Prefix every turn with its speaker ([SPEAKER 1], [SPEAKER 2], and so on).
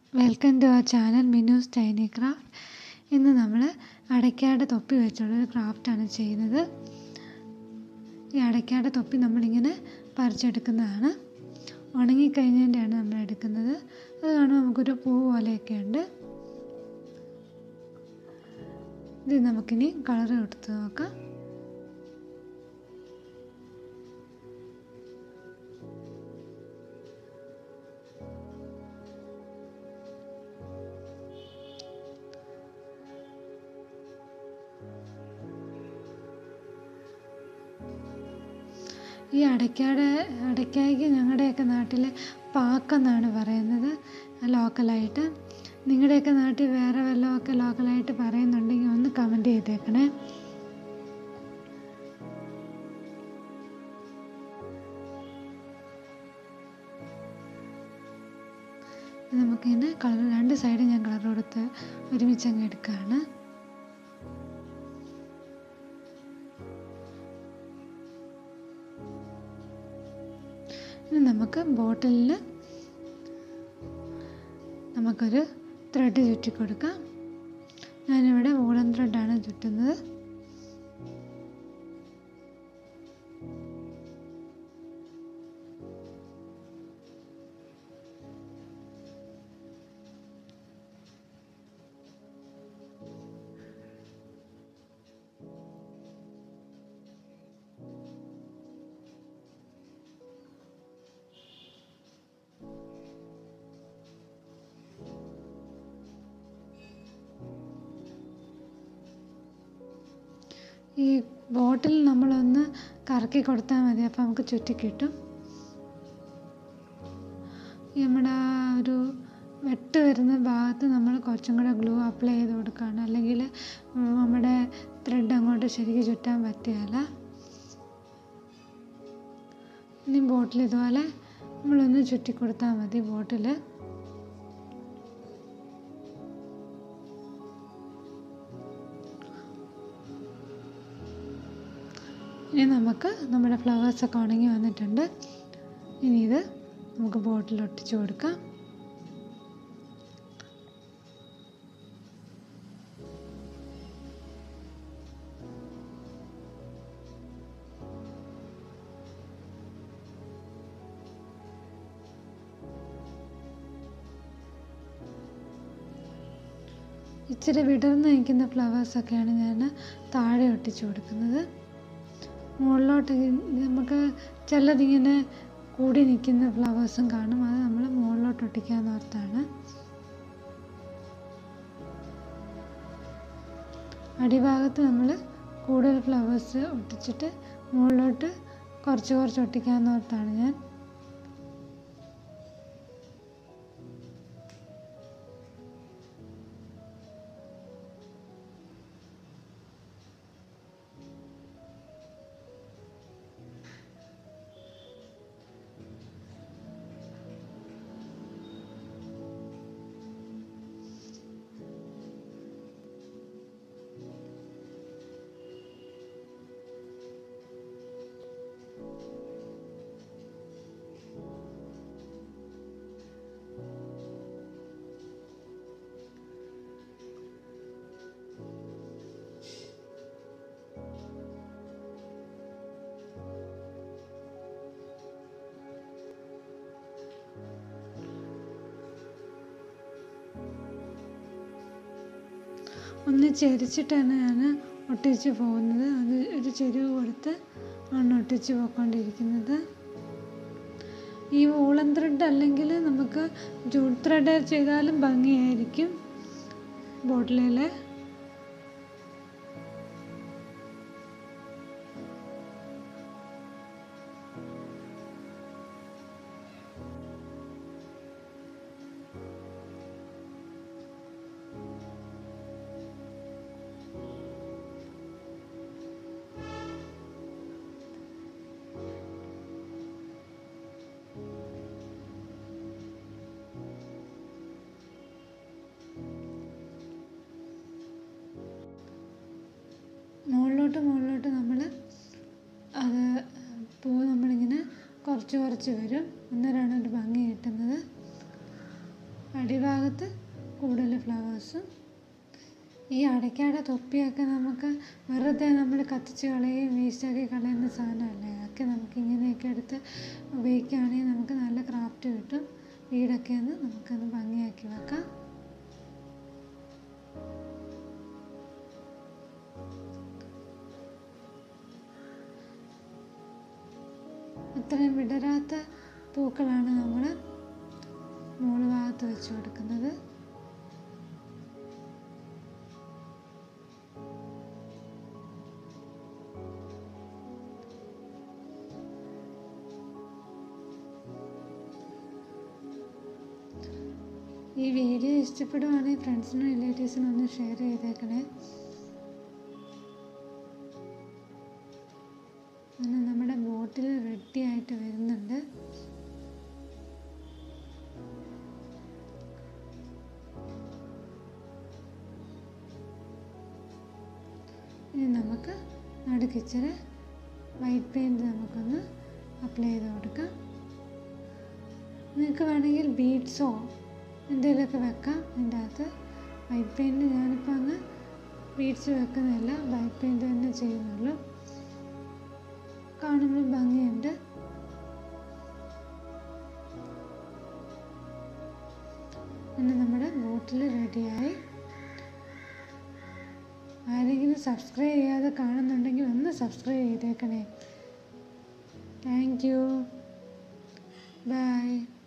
[SPEAKER 1] welcome to our channel Minu's tiny craft ഇന്ന് നമ്മൾ അടയ്ക്കാടെ തൊപ്പി വെച്ചുള്ളൊരു ക്രാഫ്റ്റാണ് ചെയ്യുന്നത് ഈ അടയ്ക്കാടെ തൊപ്പി നമ്മളിങ്ങനെ പറിച്ചെടുക്കുന്നതാണ് ഉണങ്ങിക്കഴിഞ്ഞതിൻ്റെയാണ് നമ്മൾ എടുക്കുന്നത് അത് കാണുമ്പോൾ നമുക്കൊരു പൂ പോലെയൊക്കെ ഉണ്ട് ഇത് നമുക്കിനി കളർ കൊടുത്ത് നോക്കാം ഈ അടയ്ക്കാടെ അടയ്ക്കായ്ക്ക് ഞങ്ങളുടെയൊക്കെ നാട്ടിൽ പാക്കെന്നാണ് പറയുന്നത് ലോക്കലായിട്ട് നിങ്ങളുടെയൊക്കെ നാട്ടിൽ വേറെ വല്ലതുമൊക്കെ ലോക്കലായിട്ട് പറയുന്നുണ്ടെങ്കിൽ ഒന്ന് കമൻറ്റ് ചെയ്തേക്കണേ നമുക്കിങ്ങനെ കളർ രണ്ട് സൈഡും ഞാൻ കളർ കൊടുത്ത് ഒരുമിച്ച് അങ്ങ് എടുക്കുകയാണ് ഇനി നമുക്ക് ബോട്ടിലിൽ നമുക്കൊരു ത്രെഡ് ചുറ്റി കൊടുക്കാം ഞാനിവിടെ വൂളൻ ത്രെഡാണ് ചുറ്റുന്നത് ഈ ബോട്ടിൽ നമ്മളൊന്ന് കറക്കി കൊടുത്താൽ മതി അപ്പോൾ നമുക്ക് ചുറ്റി കിട്ടും ഈ നമ്മുടെ ആ ഒരു വെട്ട് വരുന്ന ഭാഗത്ത് നമ്മൾ കുറച്ചും കൂടെ ഗ്ലൂ അപ്ലൈ ചെയ്ത് കൊടുക്കുകയാണ് അല്ലെങ്കിൽ നമ്മുടെ ത്രെഡ് അങ്ങോട്ട് ശരിക്കും ചുറ്റാൻ പറ്റുകയില്ല ഇനി ബോട്ടിൽ ഇതുപോലെ നമ്മളൊന്ന് ചുറ്റി കൊടുത്താൽ മതി ബോട്ടിൽ ഇനി നമുക്ക് നമ്മുടെ ഫ്ലവേഴ്സൊക്കെ ഉണങ്ങി വന്നിട്ടുണ്ട് ഇനി ഇത് നമുക്ക് ബോട്ടിൽ ഒട്ടിച്ചു കൊടുക്കാം ഇച്ചിരി വിടർന്ന് നിൽക്കുന്ന ഫ്ലവേഴ്സൊക്കെയാണ് ഞാൻ താഴെ ഒട്ടിച്ചു കൊടുക്കുന്നത് മുകളിലോട്ട് നമുക്ക് ചിലതിങ്ങനെ കൂടി നിൽക്കുന്ന ഫ്ലവേഴ്സും കാണും അത് നമ്മൾ മുകളിലോട്ട് ഒട്ടിക്കാന്ന് ഓർത്താണ് അടിഭാഗത്ത് നമ്മൾ കൂടുതൽ ഫ്ലവേഴ്സ് ഒട്ടിച്ചിട്ട് മുകളിലോട്ട് കുറച്ച് കുറച്ച് ഒട്ടിക്കാന്ന് ഓർത്താണ് ഞാൻ ഒന്ന് ചെരിച്ചിട്ടാണ് ഞാൻ ഒട്ടിച്ച് പോകുന്നത് അത് ഒരു ചെരിവ് കൊടുത്ത് ആണ് ഒട്ടിച്ച് പോയിക്കൊണ്ടിരിക്കുന്നത് ഈ വൂളൻ ത്രെഡ് അല്ലെങ്കിൽ നമുക്ക് ജൂട്ട് ത്രെഡ് ചെയ്താലും ഭംഗിയായിരിക്കും ബോട്ടിലിൽ മുകളിലോട്ട് മുകളിലോട്ട് നമ്മൾ അത് പൂ നമ്മളിങ്ങനെ കുറച്ച് കുറച്ച് വരും അന്നേരമാണ് ഒരു ഭംഗി കിട്ടുന്നത് അടിഭാഗത്ത് കൂടുതൽ ഫ്ലവേഴ്സും ഈ അടയ്ക്കയുടെ തൊപ്പിയൊക്കെ നമുക്ക് വെറുതെ നമ്മൾ കത്തിച്ച് കളയുകയും വേസ്റ്റാക്കി കളയുന്ന സാധനമല്ലേ അതൊക്കെ നമുക്ക് ഇങ്ങനെയൊക്കെ എടുത്ത് ഉപയോഗിക്കുകയാണെങ്കിൽ നമുക്ക് നല്ല ക്രാഫ്റ്റ് കിട്ടും വീടൊക്കെ ഒന്ന് നമുക്കൊന്ന് ഭംഗിയാക്കി വെക്കാം അത്രയും വിടരാത്ത പൂക്കളാണ് നമ്മൾ മുകൾ ഭാഗത്ത് വെച്ച് കൊടുക്കുന്നത് ഈ വീഡിയോ ഇഷ്ടപ്പെടുവാണെങ്കിൽ ഫ്രണ്ട്സിനും റിലേറ്റീവ്സിനും ഒന്ന് ഷെയർ ചെയ്തേക്കണേ അങ്ങനെ നമ്മുടെ ബോട്ടിൽ റെഡി ആയിട്ട് വരുന്നുണ്ട് ഇനി നമുക്ക് നടുക്കിച്ചിരി വൈറ്റ് പെയിൻറ് നമുക്കൊന്ന് അപ്ലൈ ചെയ്ത് കൊടുക്കാം നിങ്ങൾക്ക് വേണമെങ്കിൽ ബീഡ്സോ എന്തെങ്കിലുമൊക്കെ വെക്കാം അതിൻ്റെ അകത്ത് വൈറ്റ് പെയിൻറ് ഞാനിപ്പോൾ അങ്ങ് ബീഡ്സ് വെക്കുന്നില്ല വൈറ്റ് പെയിൻറ് തന്നെ ചെയ്യുന്നുള്ളൂ കാണുമ്പോൾ ഭംഗിയുണ്ട് അങ്ങനെ നമ്മുടെ ബോട്ടിൽ റെഡിയായി ആരെങ്കിലും സബ്സ്ക്രൈബ് ചെയ്യാതെ കാണുന്നുണ്ടെങ്കിൽ ഒന്ന് സബ്സ്ക്രൈബ് ചെയ്തേക്കണേ താങ്ക് യു ബൈ